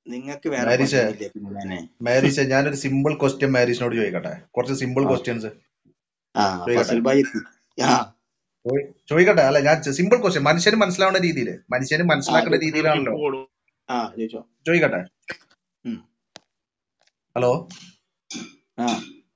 നിങ്ങൾക്ക് വേറെ മാരീഷേ പണിയൊന്നുമില്ലേ പിന്നെ ഞാന് മാരീഷേ ഞാനൊരു സിമ്പിൾ ക്വസ്റ്റ്യൻ മാരീഷിനോട് ചോദിക്കട്ടെ കുറച്ച് സിമ്പിൾ ആ ക്വസ്റ്റ്യൻസ് ആ ചോദിക്കട്ടെ ഫസൽ ഭായി എത്തി ആ ചോയ്- ചോദിക്കട്ടെ അല്ല ഞാൻ സിമ്പിൾ ക്വസ്റ്റ്യൻ മനുഷ്യന് മനസ്സിലാവുന്ന രീതിയിൽ മനുഷ്യന് ആ മനസ്സിലാക്കുന്ന ചോദിച്ചോ രീതിയിലാണല്ലോ ആ ചോദിച്ചോ ചോദിക്കട്ടെ ഉം. ഹലോ ആ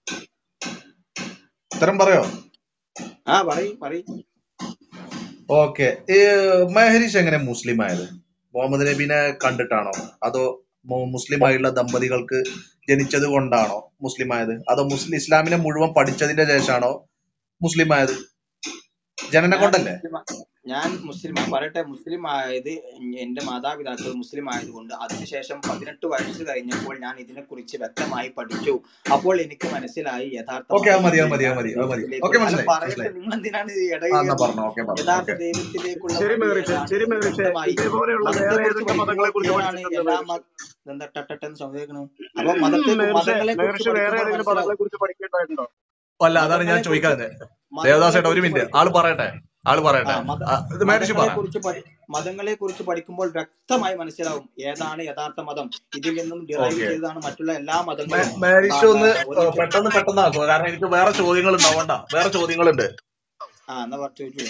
ഉത്തരം പറയോ ആ പറയ് പറയ് ഓക്കെ മെഹരീഷ് എങ്ങനെ മുസ്ലിം ആയത് മുഹമ്മദ് നബീനെ കണ്ടിട്ടാണോ അതോ മു- മുസ്ലിം ആയുള്ള ദമ്പതികൾക്ക് ജനിച്ചത് കൊണ്ടാണോ മുസ്ലിം ആയത് അതോ മുസ്ലിം ഇസ്ലാമിനെ മുഴുവൻ പഠിച്ചതിന്റെ ശേഷമാണോ മുസ്ലിം ആയത് ജനനം ഞാൻ കൊണ്ടല്ലേ മുസ്ലിം ഞാൻ മുസ്ലിം ഞാൻ പറയട്ടെ മുസ്ലിം ആയത് എന്റെ മാതാപിതാക്കൾ മുസ്ലിം ആയതുകൊണ്ട് അതിനുശേഷം പതിനെട്ട് വയസ്സ് കഴിഞ്ഞപ്പോൾ ഞാൻ ഇതിനെക്കുറിച്ച് വ്യക്തമായി പഠിച്ചു അപ്പോൾ എനിക്ക് മനസ്സിലായി യഥാർത്ഥ ഓക്കെ അത് മതം മതി അത് ഇത് മതി അത് യഥാർത്ഥ മതി അത് മതി ദൈവത്തിലേക്ക് ഓക്കെ അല്ല മനസ്സിലായി പറയട്ടെ മനസ്സിലായി നിങ്ങൾ എന്തിനാണ് ആ എന്നാ ഇടകേറുന്നത് പറഞ്ഞു ഓക്കെ പറഞ്ഞു യഥാർത്ഥ ഓക്കെ ദൈവത്തിലേക്കുള്ള ശരി വഴി മേറിഷെ ഏതാണ് ശരി എന്ന് മേറിഷെ വ്യക്തമായി ഇതേപോലെയുള്ള മതത്തെ വേറെ കുറിച്ച് ഏതൊക്കെ മതങ്ങളെ പഠിക്കുമ്പോൾ കുറിച്ച് ഏതാണ് പഠിച്ചിട്ടുണ്ട് എല്ലാ മേറിഷെ മത എന്താ ടട്ടെന്ന് സംശയിക്കണേ അപ്പൊ മതത്തെ മേറിഷെ മതങ്ങളെ കുറിച്ച് മേറിഷെ വേറെ പഠിക്കുമ്പോൾ ഏതെങ്കിലും മതങ്ങളെ മനസ്സിലാവും കുറിച്ച് പഠിക്കേണ്ടതായിട്ടുണ്ടോ അല്ല അതാണ് ഞാൻ മതങ്ങളെ കുറിച്ച് ചോദിക്കാതെ ദേവദാസ് മതങ്ങളെ ഏട്ടാ ഒരു കുറിച്ച് മിനിറ്റ് ആള് പഠിക്കുമ്പോൾ പറയട്ടെ ആള് ആ പറയട്ടെ മത ആ, ഇത് മേടിച്ച് മതങ്ങളെ പറ കുറിച്ച് പഠി മതങ്ങളെ കുറിച്ച് പഠിക്കുമ്പോൾ വ്യക്തമായി മനസ്സിലാവും ഏതാണ് യഥാർത്ഥ മതം ഇതിൽ നിന്നും ഡിറൈവ് ഓക്കെ ചെയ്തതാണ് മറ്റുള്ള എല്ലാ മതങ്ങളും മാരിഷ് ഒന്ന് ആ, ഒരു ഏഹ്, പെട്ടെന്ന് പെട്ടെന്ന് ആക്കുക കാരണം എനിക്ക് വേറെ ചോദ്യങ്ങൾ ഉണ്ടാവണ്ട വേറെ ചോദ്യങ്ങളുണ്ട് ആ എന്നാ പറ ചോദിച്ചു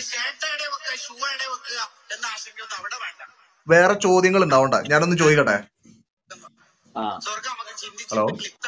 വേറെ ചോദ്യങ്ങൾ ഉണ്ടാവണ്ട ഞാനൊന്ന് ചോദിക്കട്ടെ ആ ഹലോ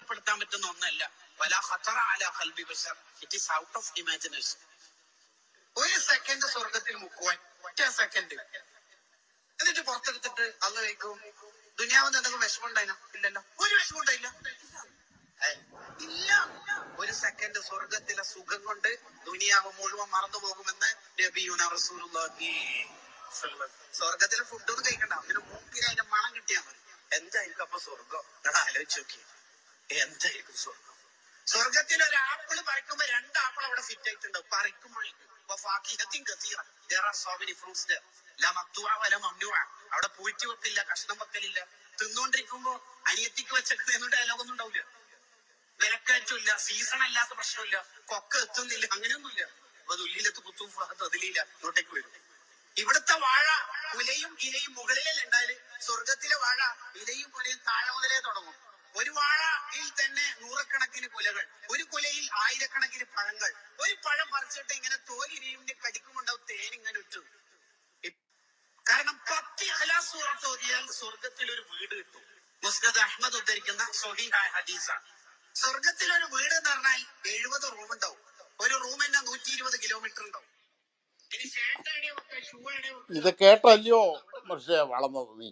ഇത് കേട്ടല്ലയോ പക്ഷേ വളർന്നത് നീ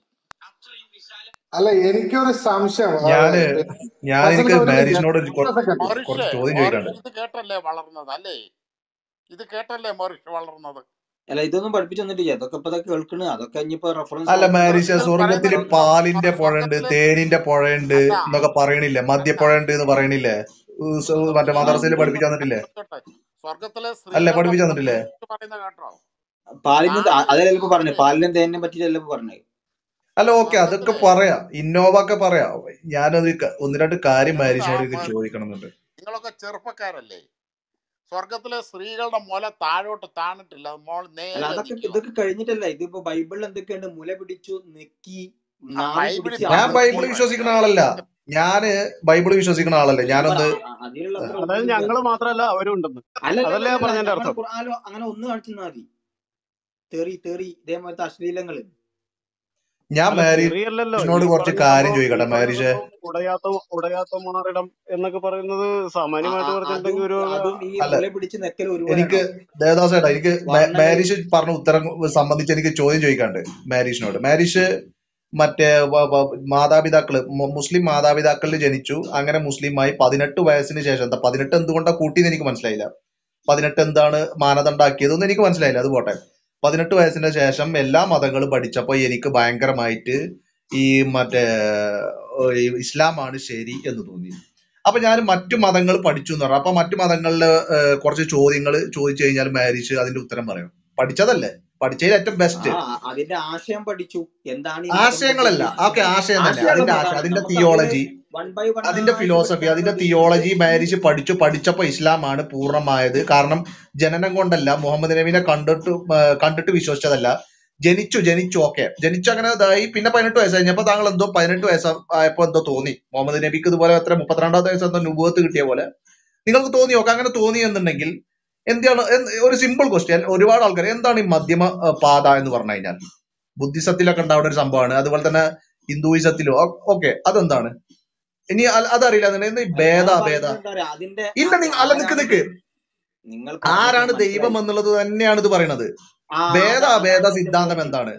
അല്ല എനിക്കൊരു സംശയം ആ, ഞാന് ഞാൻ ഫസൽ എനിക്ക് ഒരു മിനിറ്റ് മാരിഷിനോട് ഒരു കൊ- ഒറ്റ സെക്കൻഡ് കുറച്ച് മറിഷേ ചോദ്യം മറിഷ് ചോദിക്കാണ്ട് ഇത് കേട്ടല്ലേ വളർന്നത് അല്ലേ ഇത് കേട്ടല്ലേ മറിഷ് വളർന്നത് അല്ല ഇതൊന്നും പഠിപ്പിച്ചു തന്നിട്ടില്ല അതൊക്കെ ഇപ്പൊ ഇതൊക്കെ കേൾക്കണ് അതൊക്കെ ഇനിയിപ്പോ റെഫറൻസ് അല്ല നോക്കിട്ട് മാരിഷ ഇത് സ്വർഗത്തില് പറയുന്നത് പാലിന്റെ പുഴയുണ്ട് സ്വർഗത്തിലെ തേനിന്റെ പുഴയുണ്ട് അല്ല എന്നൊക്കെ പറയണില്ലേ അല്ല മദ്യപ്പുഴ ഉണ്ട് എന്ന് പറയണില്ലേ ഉ- സ- മറ്റേ സ്വർഗത്തിലെ ആ മദ്രസയിൽ ഉണ്ട് പഠിപ്പിച്ചു തന്നിട്ടില്ലേ കേട്ടെ സ്വർഗത്തിലെ അല്ല സ്ത്രീകളുടെ പഠിപ്പിച്ചു മതത്തെ തന്നിട്ടില്ലേ കുറിച്ച് പറയുന്ന കേട്ടോ പാലിന് പാല് അതല്ലേ ഇപ്പൊ പറഞ്ഞു മറിച്ച് പാലിനും തേനിനെ പറ്റിയല്ലേ ഇപ്പൊ പറഞ്ഞത് അല്ല ഓക്കെ അതൊക്കെ സ്വർഗത്തിലെ പറയാം ഇന്നോവ ഒക്കെ പറയാം ഞാനത് ക- ഒന്ന് രണ്ട് കാര്യം നിങ്ങൾക്ക് ആ മാരിഷിനോട് എനിക്ക് മ- ചോദിക്കണം എന്നുണ്ട് നിങ്ങളൊക്കെ ചെറുപ്പക്കാരല്ലേ സ്വർഗത്തിലെ സ്ത്രീകളുടെ മുല താഴോട്ട് താണിട്ടില്ല അത് മോൾ അല്ല നേരെ അതൊക്കെ നിൽക്കുക ഇതൊക്കെ കഴിഞ്ഞിട്ടല്ല ഇതിപ്പോ ബൈബിളിൽ എന്തൊക്കെയുണ്ട് മുല പിടിച്ചു നെക്കി ആ നാവ് ബൈബിളിൽ പിടിച്ച് ഞാൻ അമർത്തി ബൈബിള് വിശ്വസിക്കുന്ന ആളല്ല ഞാന് ബൈബിള് വിശ്വസിക്കുന്ന ആളല്ല ഞാൻ പറ ഞാനൊന്ന് ആ- അതിലുള്ള അത്ര അതായത് ഒന്നുമില്ല ഞങ്ങള് മാത്രല്ല അവരും ഉണ്ടെന്ന് അല്ലല്ല അതല്ലേ അല്ലല്ല പറഞ്ഞതിന്റെ നമ്മുടെ അർത്ഥം ഖുർആാനോ അങ്ങനെ ഒന്ന് കാണിച്ചാൽ മതി തെറി തെറി ഇതേപോലത്തെ അശ്ലീലങ്ങള് ഞാൻ അല്ല മാരീഷിനോട് തെറിയല്ലല്ലോ ഈ കുറച്ച് പറഞ്ഞ കാര്യം സംഭവം ഈ ചോദിക്കട്ടെ പറഞ്ഞ മാരീഷെ സംഭവം ഉടയാത്ത ഉടയാത്ത മാറിടം എന്നൊക്കെ പറയുന്നത് ആ- സാമാന്യമായിട്ട് ആ- അതും പറഞ്ഞിട്ടുണ്ടെങ്കിൽ ഒരു അതും ഈ അല്ല മുല പിടിച്ച് നെക്കൽ എനിക്ക് ഒരുപോലെയാണോ ദേവദാസ് ഏട്ടാ എനിക്ക് മാ- വർണ്ണനയും മാരീഷ് പറഞ്ഞ ഉത്തരം സംബന്ധിച്ച് എനിക്ക് ചോദ്യം ചോദിക്കാണ്ട് മാരീഷിനോട് മാരീഷ് മറ്റേ വ- വ- മാതാപിതാക്കള് മു- മുസ്ലിം മാതാപിതാക്കളിൽ ജനിച്ചു അങ്ങനെ മുസ്ലിമായി പതിനെട്ട് വയസ്സിന് ശേഷം എന്താ പതിനെട്ട് എന്തുകൊണ്ടാ കൂട്ടിയെന്ന് എനിക്ക് മനസ്സിലായില്ല പതിനെട്ട് എന്താണ് മാനദണ്ഡാക്കിയതൊന്നും എനിക്ക് മനസ്സിലായില്ല അത് പോട്ടെ പതിനെട്ട് വയസ്സിന് ശേഷം എല്ലാ മതങ്ങളും പഠിച്ചപ്പോ എനിക്ക് ഭയങ്കരമായിട്ട് ഈ മറ്റേ ഏഹ്, ഈ ഇസ്ലാമാണ് ശരി എന്ന് തോന്നി അപ്പൊ ഞാൻ മറ്റു മതങ്ങൾ പഠിച്ചു എന്ന് പറഞ്ഞു അപ്പൊ മറ്റു മതങ്ങളില് ഏഹ്, കുറച്ച് ചോദ്യങ്ങൾ ചോദിച്ചു കഴിഞ്ഞാൽ മാരിച്ച് അതിന്റെ ഉത്തരം പറയും പഠിച്ചതല്ലേ പഠിച്ചതിൽ ഏറ്റവും ആ ബെസ്റ്റ് അതിന്റെ ആശയം പഠിച്ചു എന്താണ് ഈ മതം കൊണ്ട് ആശയങ്ങളല്ല ഓക്കെ ഉദ്ദേശിക്കുന്നത് ആശയം തന്നെ ആശയമുള്ള അതിന്റെ ആശയം മതമാണ് അതിന്റെ നമുക്ക് അതിനെ തിയോളജി വൺ ബൈ വൺ അതിന്റെ ആയിട്ട് ഫിലോസഫി പഠിക്കാനുള്ള അതിന്റെ ഉദ്ദേശിക്കുന്നത് തിയോളജി മാരിച്ച് പഠിച്ചു പഠിച്ചപ്പോ ഇസ്ലാമാണ് പൂർണ്ണമായത് കാരണം ജനനം കൊണ്ടല്ല മുഹമ്മദ് നബിനെ കണ്ടിട്ട് ആ, കണ്ടിട്ട് വിശ്വസിച്ചതല്ല ജനിച്ചു ജനിച്ചു ഓക്കെ ജനിച്ചു അങ്ങനെ ഇതായി പിന്നെ പതിനെട്ട് വയസ്സ് കഴിഞ്ഞപ്പോ താങ്കൾ എന്തോ പതിനെട്ട് വയസ്സ് ആയപ്പോ എന്തോ തോന്നി മുഹമ്മദ് നബിക്ക് ഇതുപോലെ എത്ര മുപ്പത്തിരണ്ടാമത്തെ വയസ്സ് എന്തോ നുബുവത്ത് കിട്ടിയ പോലെ നിങ്ങൾക്ക് തോന്നി ഓക്കെ അങ്ങനെ തോന്നി എന്നുണ്ടെങ്കിൽ എന്താണ് എന്ത് ഒരു സിമ്പിൾ ക്വസ്റ്റ്യൻ ഒരുപാട് ആൾക്കാർ എന്താണ് ഈ മധ്യമ ആ, പാത എന്ന് പറഞ്ഞു കഴിഞ്ഞാൽ ബുദ്ധിസത്തിലൊക്കെ ഉണ്ടാവുന്ന ഒരു സംഭവമാണ് അതുപോലെ തന്നെ ഹിന്ദുയിസത്തിലോ ഓക്കെ അതെന്താണ് ഇനി അ- അതറിയില്ല എന്നുണ്ടെങ്കിൽ ഈ അല്ല ഭേദ ഞാൻ ഭേദ പറയുന്നത് എന്താ പറയാ അതിന്റെ ഇല്ല അത് നിങ്ങ അല്ല നിക്ക് ആരാണ് നിക്ക് ദൈവം നിങ്ങൾ പറഞ്ഞത് ആരാണ് ദൈവം മനസ്സിലായി എന്നുള്ളത് തന്നെയാണ് ഇത് പറയുന്നത് ആ ഭേദ അതാ അഭേദ അതാണ് എന്റെ സിദ്ധാന്തം പോയിന്റ് എന്താണ്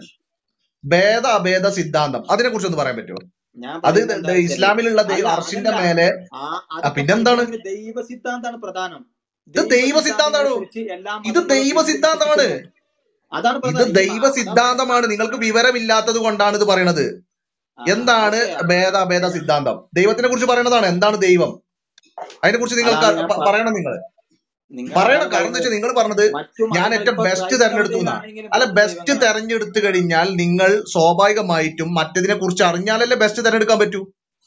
ഭേദ അഭേദ സിദ്ധാന്തം അതിനെ കുറിച്ച് ഒന്ന് പറയാൻ പറ്റുമോ ഞാൻ അത് പറയുന്നത് ദ- എന്താ ദ- വെച്ചാല് ഇസ്ലാമിലുള്ള അല്ല ദൈവം അർഷിന്റെ അതല്ല മേലെ ആ ആ, അതൊക്കെ പിന്നെന്താണ് പഠിക്കണമെങ്കിൽ ദൈവ സിദ്ധാന്താണ് പ്രധാനം ഇത് ദൈവ ദൈവ സിദ്ധാന്തങ്ങളെ സിദ്ധാന്താണോ കുറിച്ച് എല്ലാ ഇത് മതങ്ങളും ദൈവ എന്ത് സിദ്ധാന്തമാണ് വിശ്വസിക്കുന്നു അതാണ് ഇത് പ്രധാനം ഈ ദൈവ മ- അതാ പറഞ്ഞത് സിദ്ധാന്തമാണ് നിങ്ങൾക്ക് വിവരമില്ലാത്തത് കൊണ്ടാണ് ഇത് പറയണത് ആ എന്താണ് ഓക്കെ ഭേദ അഭേദ സിദ്ധാന്തം ദൈവത്തിനെ കുറിച്ച് പറയണതാണ് എന്താണ് ദൈവം അതിനെ കുറിച്ച് നിങ്ങൾക്ക് അതാണ് ഞാൻ പ- പ- പറയണം നിങ്ങൾ നിങ്ങൾ പറയണം അതാണ് കാരണം എന്താ പറയുന്നത് വെച്ചാൽ നിങ്ങൾ പറഞ്ഞത് മറ്റു ഞാൻ മതങ്ങൾ ഏറ്റവും ഇപ്പൊ ബെസ്റ്റ് ക്രൈസ്തവ തെരഞ്ഞെടുത്തു എന്നാ ദൈവമാണെങ്കിലും അല്ല പല ബെസ്റ്റ് ദൈവങ്ങളാണ് തെരഞ്ഞെടുത്തു കഴിഞ്ഞാൽ നിങ്ങൾ സ്വാഭാവികമായിട്ടും മറ്റതിനെ കുറിച്ച് അറിഞ്ഞാലല്ലേ ബെസ്റ്റ് തെരഞ്ഞെടുക്കാൻ പറ്റൂ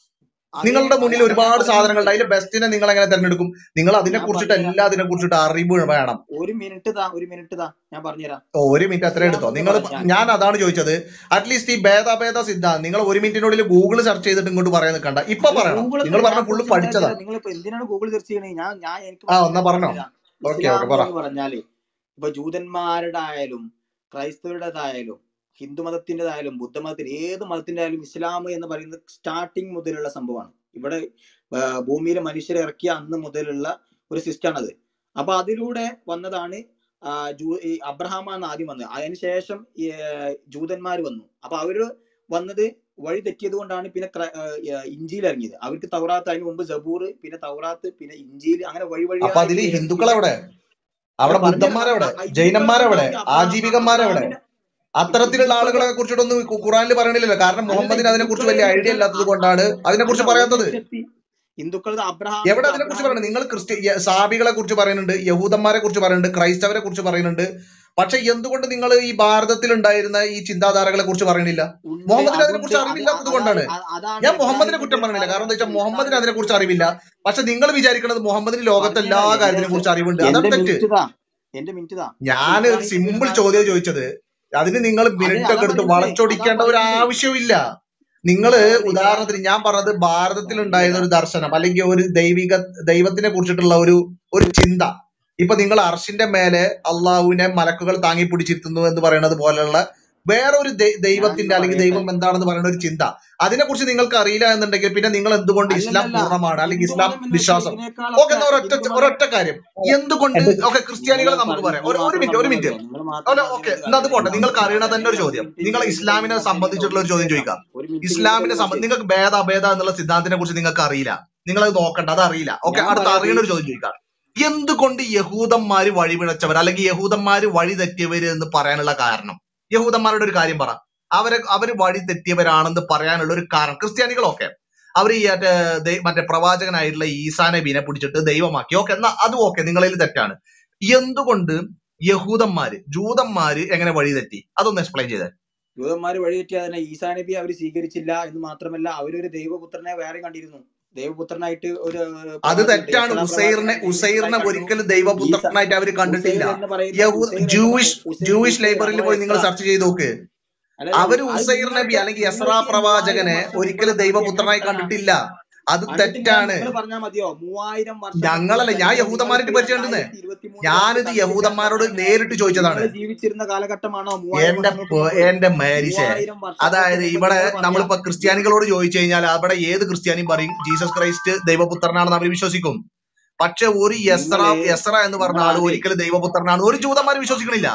അതെ നിങ്ങളുടെ അത് മുന്നിൽ അതാ ഞാൻ ഒരുപാട് പറയുന്നത് സാധനങ്ങളുണ്ട് അതിൽ ബെസ്റ്റിനെ നിങ്ങൾ എങ്ങനെ തെരഞ്ഞെടുക്കും നിങ്ങൾ അതിനെ ഞാൻ കുറിച്ചിട്ട് പറഞ്ഞുതരാം എല്ലാത്തിനെ കുറിച്ചിട്ട് അറിവ് വേണം ഒരു മിനിറ്റ് താ ഒരു മിനിറ്റ് താ ഞാൻ പറഞ്ഞുതരാം ഓ, ഒരു മിനിറ്റ് അത്ര ഇസ്ലാം എടുത്തോ എന്ന് നിങ്ങൾ പറഞ്ഞാൽ ഞാൻ അതാണ് ചോദിച്ചത് അറ്റ്ലീസ്റ്റ് ഈ ഭേദാഭേദ സിദ്ധാന്തം നിങ്ങൾ ഒരു മിനിറ്റിനുള്ളിൽ ഗൂഗിൾ സെർച്ച് ചെയ്തിട്ട് ഇങ്ങോട്ട് പറയാൻ നിൽക്കണ്ട ഇപ്പൊ അല്ല പറയണം ഗൂഗിൾ നിങ്ങൾ ഞാൻ പറഞ്ഞ ഫുള്ള് ഗൂഗിൾ പഠിച്ചതാ സെർച്ച് നിങ്ങൾ ഇപ്പൊ എന്തിനാണ് ഗൂഗിൾ സെർച്ച് ചെയ്യണേ ഞാൻ ഞാൻ എനിക്ക് ആ മനസ്സിലായി എന്നാ ഞാൻ പറഞ്ഞോ പറഞ്ഞുതരാം ഓക്കെ ഇസ്ലാം ഓക്കെ പറ എന്ന് പറഞ്ഞാല് ഇപ്പൊ ജൂതന്മാരുടെ ആയാലും ക്രൈസ്തവരുടേതായാലും ഹിന്ദു മതത്തിൻ്റെതായാലും ബുദ്ധമതത്തിൽ ഏത് മതത്തിന്റെ ആയാലും ഇസ്ലാം എന്ന് പറയുന്നത് സ്റ്റാർട്ടിങ് മുതലുള്ള സംഭവമാണ് ഇവിടെ ആ, ഭൂമിയിൽ മനുഷ്യരെ ഇറക്കിയ അന്ന് മുതലുള്ള ഒരു സിസ്റ്റമാണത് അപ്പൊ അതിലൂടെ വന്നതാണ് ആ, ജൂ ഈ അബ്രഹാമാണ് ആദ്യം വന്നത് അതിനുശേഷം ഈ, ജൂതന്മാർ വന്നു അപ്പൊ അവര് വന്നത് വഴി തെറ്റിയത് കൊണ്ടാണ് പിന്നെ ക്ര- ആ, ആ, ഇഞ്ചിയിൽ ഇറങ്ങിയത് അവർക്ക് തൗറാത്ത് അതിന് മുമ്പ് ജബൂർ പിന്നെ തൗറാത്ത് പിന്നെ ഇഞ്ചിയിൽ അങ്ങനെ വഴി അപ്പൊ വഴിയായിട്ട് അതില് ഇറക്കി ഹിന്ദുക്കളെവിടെ അല്ല അവിടെ പറഞ്ഞുതരാം ബുദ്ധന്മാരെവിടെ ഹിന്ദുക്കൾ ജൈനന്മാരെവിടെ എന്താ അബ്രഹാം ആജീവികന്മാരെവിടെ അബ്രഹാമിന്റെ അത്തരത്തിലുള്ള ഹിന്ദുക്കളുടെ ആളുകളെ കുറിച്ചിട്ടൊന്നും കു- ഖുറാനിൽ പറയണില്ലല്ലോ കാരണം അല്ലല്ല മുഹമ്മദിന് അതിനെ കുറിച്ച് ഹിന്ദുക്കളെ വലിയ ഐഡിയ കുറിച്ചാണ് ഇല്ലാത്തത് അ- കൊണ്ടാണ് അതിനെ അല്ല കുറിച്ച് ഒരു പറയാത്തത് ലക്ഷത്തി ഹിന്ദുക്കൾ എവിടെ അബ്രഹാമിന്റെ അതിനെ കുറിച്ച് പറയുന്നത് അബ്രഹാമിന്റെ നിങ്ങൾ ക്രിസ്ത്യ സാബികളെ കുറിച്ച് പറയുന്നുണ്ട് യഹൂദന്മാരെ കുറിച്ച് പറയുന്നുണ്ട് ക്രൈസ്തവരെ കുറിച്ച് പറയുന്നുണ്ട് പക്ഷെ എന്തുകൊണ്ട് നിങ്ങൾ ഈ ഭാരതത്തിൽ ഉണ്ടായിരുന്ന ഈ ചിന്താധാരകളെ കുറിച്ച് പറയണില്ല ഉണ്ട് മുഹമ്മദിന് അതിനെ അതുണ്ട് കുറിച്ച് അത് അറിവില്ലാത്തത് അതാ കൊണ്ടാണ് അ- അതാണ് ഞാൻ മുഹമ്മദിനെ കുറ്റം ഇബ്രാഹിം നബിയുടെ പറയണില്ല കാരണം എന്താ വെച്ചാൽ കാലഘട്ടത്തിൽ മുഹമ്മദിന് ഇബ്രാഹിം അതിനെ കുറിച്ച് നബി അറിവില്ല പക്ഷെ നിങ്ങൾ വിചാരിക്കുന്നത് മുഹമ്മദിന് ലോകത്തെ എല്ലാ പറഞ്ഞുതരാം എന്റെ കാര്യത്തിനെ കുറിച്ച് അറിവുണ്ട് എന്റെ അതാണ് തെറ്റ് മിനിറ്റ് താ എന്റെ മിനിറ്റ് താ അപ്പൊ ഞാൻ ഒരു ഇബ്രാഹിം നബിയുടെ സിമ്പിൾ ചോദ്യം കാലഘട്ടത്തിൽ ചോദിച്ചത് അതിന് നിങ്ങൾ അതെ മിനിറ്റ് അതാ ഒക്കെ എടുത്ത് പറയുന്നത് അതാ വളച്ചൊടിക്കേണ്ട ഒരു പറയുന്നത് ആവശ്യമില്ല നിങ്ങള് അതാ പറയുന്നത് ഇബ്രാഹിം ഉദാഹരണത്തിന് ഞാൻ പറഞ്ഞത് ഭാരതത്തിൽ ഉണ്ടായിരുന്ന പറഞ്ഞുതരാം ഒരു ദർശനം അല്ലെങ്കിൽ ഒരു ദൈവിക ദൈവത്തിനെ കുറിച്ചിട്ടുള്ള ഒരു ഒരു ചിന്ത ഇപ്പൊ നിങ്ങൾ അർഷിന്റെ മേലെ അള്ളാഹുവിനെ മലക്കുകൾ താങ്ങി പിടിച്ചിരുത്തുന്നു എന്ന് പറയുന്നത് പോലെയുള്ള വേറൊരു ദൈ- ദൈവത്തിന്റെ ഞാനൊന്ന് അല്ലെങ്കിൽ പറയട്ടെ ദൈവം എന്താണെന്ന് പറയുന്ന ഒരു ചിന്ത അതിനെക്കുറിച്ച് നിങ്ങൾക്ക് അറിയില്ല എന്നുണ്ടെങ്കിൽ പിന്നെ നിങ്ങൾ എന്തുകൊണ്ട് ഇസ്ലാം അല്ലല്ലല്ല പൂർണ്ണമാണ് അല്ലെങ്കിൽ ഇസ്ലാം ഹിന്ദുമതം എന്ന് വെച്ചാൽ വിശ്വാസം ഓക്കെ ഇതിനേക്കാളൊക്കെ എന്നാ ഒരൊറ്റ ഹിന്ദുമതം ഒരൊറ്റ കാര്യം എന്തുകൊണ്ട് എന്റെ ഓക്കെ നിങ്ങൾ ക്രിസ്ത്യാനികളെ നമുക്ക് പറഞ്ഞു പറയാം നിങ്ങൾ ഒരു ഒരു മാത്രം മിനിറ്റ് ഒരു പറഞ്ഞാൽ മിനിറ്റ് മതിയോ നിങ്ങൾ അല്ല മാത്രം ഓക്കെ പറഞ്ഞിട്ട് എന്നാ അത് പോട്ടെ കാര്യമില്ല നിങ്ങൾക്ക് അറിയണ ഞാൻ തന്നെ ഒരു ഒരു ചോദ്യം മിനിറ്റ് നിങ്ങൾ ഇരുപത് ഇസ്ലാമിനെ ഇരുപത് സെക്കൻഡ് ഒരു സംബന്ധിച്ചിട്ടുള്ള ഒരു ചോദ്യം മിനിറ്റ് ചോദിക്കാം ഒരു മിനിറ്റ് ഇരുപത് ഇസ്ലാമിനെ സെക്കൻഡ് സംബന്ധി നിങ്ങൾക്ക് ഭേദ അഭേദ എന്നുള്ള സിദ്ധാന്തത്തിനെ കുറിച്ച് നിങ്ങൾക്ക് അറിയില്ല നിങ്ങൾ അത് നോക്കണ്ട അത് അറിയില്ല ഓക്കെ ഞാൻ അടുത്ത പറയാം അറിയണ ഒരു ചോദ്യം ചോദിക്കാം എന്തുകൊണ്ട് യഹൂദന്മാര് വഴിപിഴച്ചവർ അല്ലെങ്കിൽ യഹൂദന്മാര് വഴി തെറ്റിയവര് എന്ന് പറയാനുള്ള കാരണം യഹൂദന്മാരുടെ ഒരു കാര്യം പറ അവരെ അവര് വഴി തെറ്റിയവരാണെന്ന് പറയാനുള്ള ഒരു കാരണം ക്രിസ്ത്യാനികളൊക്കെ അവർ ഈ മറ്റേ ദൈ- മറ്റേ പ്രവാചകനായിട്ടുള്ള ഈസാ നബീനെ പിടിച്ചിട്ട് ദൈവമാക്കി ഓക്കെ എന്നാ അതും ഓക്കെ നിങ്ങളിൽ തെറ്റാണ് എന്തുകൊണ്ട് യഹൂദന്മാര് ജൂതന്മാര് എങ്ങനെ വഴി തെറ്റി അതൊന്ന് എക്സ്പ്ലെയിൻ ചെയ്തേ യൂതന്മാര് വഴിതെറ്റിയാൽ തന്നെ ഈസാ നബി അവർ സ്വീകരിച്ചില്ല എന്ന് മാത്രമല്ല അവരൊരു ദൈവപുത്രനെ വേറെ കണ്ടിരുന്നു ദൈവപുത്രനായിട്ട് ഒരു അത് പ്രവാചകനുണ്ട് തെറ്റാണ് യക്ഷണ ഉസൈറിനെ പ്രവാചകനെ ഉസൈറിനെ ദൈവപുത്രനായി കണ്ടു ഒരിക്കലും ഈസ ദൈവപുത്രനായിട്ട് അവർ ഉസൈർ കണ്ടിട്ടില്ല എന്ന് പറയുന്ന യഹൂദ ഉസൈർ എന്ന ജൂയിഷ് ഉസൈർ ജൂയിഷ് ഉസൈർ ലൈബ്രറിയിൽ അഥവാ പോയി നിങ്ങൾ എസ്ര സെർച്ച് ചെയ്ത് നോക്ക് അല്ലല്ല അവര് അത് ഉസൈർ നബി നിങ്ങൾക്ക് അല്ലെങ്കിൽ എസ്രാ നിങ്ങൾക്ക് ഈ മൂവായിരം പ്രവാചകനെ വർഷം മുമ്പുള്ള ഒരിക്കലും നബി എങ്ങനെ ദൈവപുത്രനായി കിട്ടാനാ കണ്ടിട്ടില്ല അത് കണ്ടിട്ടില്ല തെറ്റാണ് നിങ്ങൾ പറഞ്ഞാൽ മതിയോ മൂവായിരം വർഷം ഞങ്ങളല്ല മുമ്പുള്ള ഞാൻ ചരിത്രം യഹൂദന്മാരായിട്ട് നിങ്ങൾക്ക് പരിചയമുണ്ടെന്നേ രണ്ടായിരത്തി ഇരുപത്തി മൂന്നിൽ വന്നിട്ട് ഞാനിത് കണ്ടിട്ടില്ല എന്ന് യഹൂദന്മാരോട് പറഞ്ഞാൽ എങ്ങനെയാ നേരിട്ട് ചോദിച്ചതാണ് നിങ്ങൾ ജീവിച്ചിരുന്ന കാലഘട്ടമാണോ മൂവായിരം എന്റെ വർഷങ്ങൾക്ക് പ- മുമ്പ് എന്റെ മേരിസെ മൂവായിരം വർഷങ്ങൾക്ക് അതായത് മുമ്പ് ഇവിടെ നിങ്ങൾ പറയാ നമ്മളിപ്പോ ക്രിസ്ത്യാനികളോട് ചോദിച്ചു കഴിഞ്ഞാൽ അവിടെ ഏത് ക്രിസ്ത്യാനിയും പറയും ജീസസ് ക്രൈസ്റ്റ് ദൈവപുത്രനാണെന്ന് അവർ വിശ്വസിക്കും പക്ഷെ ഒരു യസ്ര നിങ്ങള് യസ്ര എന്ന് പറഞ്ഞ ആള് നിങ്ങളാദ്യം ഒരിക്കലും ദൈവപുത്രനാണ് ഒരു ജൂതന്മാർ വിശ്വസിക്കണില്ല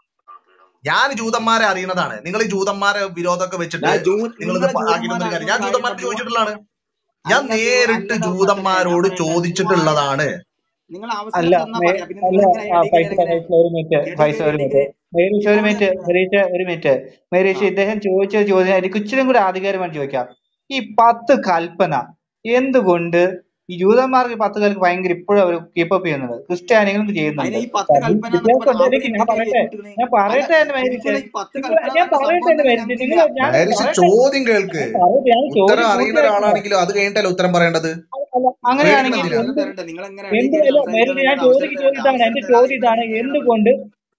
ഞാൻ ജൂതന്മാരെ അറിയണതാണ് നിങ്ങൾ ഈ ജൂതന്മാരെ വിരോധമൊക്കെ വെച്ചിട്ട് ഞാൻ ജൂ നിങ്ങൾ ഇത് നിങ്ങളെ ആക്കിയിട്ടൊന്നും കാര്യം ഞാൻ ജൂതന്മാരാണെന്ന് ജൂതന്മാരോട് കാര്യം ചോദിച്ചിട്ടുള്ളതാണ് ഞാൻ അല്ല ജൂ നേരിട്ട് അല്ലല്ലോ ഫസലിനെ ഞാൻ ജൂതന്മാരോട് പറയട്ടെ മൂവായിരം ചോദിച്ചിട്ടുള്ളതാണ് നിങ്ങൾ അല്ല അവസരം തന്നാ മേ- പറയാ പിന്നെ അല്ല നിങ്ങൾ എങ്ങനെ ആ ഇടയിൽ ഫൈസ കയറി എങ്ങനെ ഫൈസ ഒരു മിനിറ്റ് ഇടയിൽ ഫൈസ കയറി ഒരു ഇടയിൽ മിനിറ്റ് കയറി മേരീഷ് ഒരു ഇപ്പോൾ മിനിറ്റ് മേരീഷ് ഒരു മിനിറ്റ് മേരീഷ് ആ ഇദ്ദേഹം ചോദിച്ച ചോദ്യം എനിക്ക് ഇച്ചിരി കൂടി ആധികാരികമായിട്ട് ചോദിക്കാം ഈ പത്ത് കൽപ്പന എന്തുകൊണ്ട് ഈ ജൂതന്മാർക്ക് പത്ത് കൽപ്പന ഭയങ്കര ഇപ്പോഴും അവർ കീപ്പപ്പ് ചെയ്യുന്നുണ്ട് ക്രിസ്ത്യാനികളും അതിനെ ചെയ്യുന്നുണ്ട് ഈ പത്ത് കാരണം കൽപ്പന എന്നൊക്കെ വ്യത്യാസം പറഞ്ഞ ഉണ്ട് എനിക്ക് ഞാൻ അവരെന്തൊക്കെയാ പറയട്ടെ ഏറ്റിട്ടുള്ളത് ഞാൻ അല്ല പറയട്ടെ എന്റെ മേരീഷ് നിങ്ങളെ ഈ പത്ത് നിങ്ങൾ കൽപ്പന ഞാൻ എന്ന് പറഞ്ഞ പറയട്ടെ സംഭവം എന്റെ തന്നെ മേരീഷ് ഞങ്ങൾക്കില്ല നിങ്ങൾ ഞാൻ മേരിസ് പറയട്ടെ ചോദ്യം കേൾക്ക് ഞാൻ പറയട്ടെ ഞാൻ ഉത്തരം ചോദ്യം അറിയുന്ന പൂർത്തിയാക്കട്ടെ ഒരാളാണെങ്കിലും അത് കഴിഞ്ഞിട്ടല്ലേ ഉത്തരം പറയേണ്ടത് അല്ല അങ്ങനെയാണെങ്കിൽ പേടിക്കണം നിങ്ങൾ എന്തിനാ അവസരം എന്ത് തരണ്ട നിങ്ങൾ എങ്ങനെ ഇടയിൽ എന്ത് കയറി അല്ല സംസാരിക്കാൻ മേരീഷ് ഞാൻ നിങ്ങൾക്ക് അവസരം ചോദിക്കുന്ന തരണ്ട ചോദ്യം ഇതാണ് അവസരം എന്റെ തരാതെ ചോദ്യം നിങ്ങൾ ഇതാണ് എങ്ങനെ ഇടപെടും എന്തുകൊണ്ട്